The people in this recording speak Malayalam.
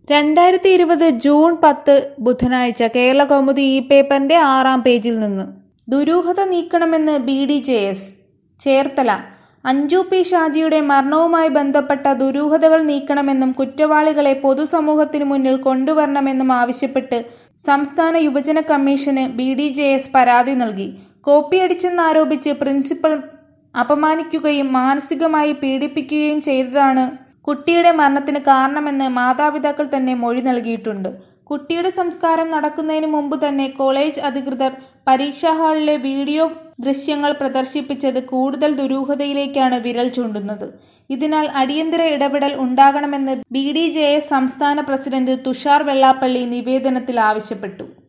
രണ്ടായിരത്തി ഇരുപത് ജൂൺ പത്ത് ബുധനാഴ്ച കേരള കൗമുദി ഈ പേപ്പറിന്റെ ആറാം പേജിൽ നിന്ന് ദുരൂഹത നീക്കണമെന്ന് B D J S Cherthala Anju P ഷാജിയുടെ മരണവുമായി ബന്ധപ്പെട്ട ദുരൂഹതകൾ നീക്കണമെന്നും കുറ്റവാളികളെ പൊതുസമൂഹത്തിനു മുന്നിൽ കൊണ്ടുവരണമെന്നും ആവശ്യപ്പെട്ട് സംസ്ഥാന യുവജന കമ്മീഷന് ബി ഡി ജെ എസ് പരാതി നൽകി കോപ്പിയടിച്ചെന്നാരോപിച്ച് പ്രിൻസിപ്പൽ അപമാനിക്കുകയും മാനസികമായി പീഡിപ്പിക്കുകയും ചെയ്തതാണ് കുട്ടിയുടെ മരണത്തിന് കാരണമെന്ന് മാതാപിതാക്കൾ തന്നെ മൊഴി നൽകിയിട്ടുണ്ട് കുട്ടിയുടെ സംസ്കാരം നടക്കുന്നതിന് മുമ്പ് തന്നെ കോളേജ് അധികൃതർ പരീക്ഷാ ഹാളിലെ വീഡിയോ ദൃശ്യങ്ങൾ പ്രദർശിപ്പിച്ചത് കൂടുതൽ ദുരൂഹതയിലേക്കാണ് വിരൽ ചൂണ്ടുന്നത് ഇതിനാൽ അടിയന്തര ഇടപെടൽ ഉണ്ടാകണമെന്ന് ബി ഡി ജെ എസ് സംസ്ഥാന പ്രസിഡന്റ് തുഷാർ വെള്ളാപ്പള്ളി നിവേദനത്തിൽ ആവശ്യപ്പെട്ടു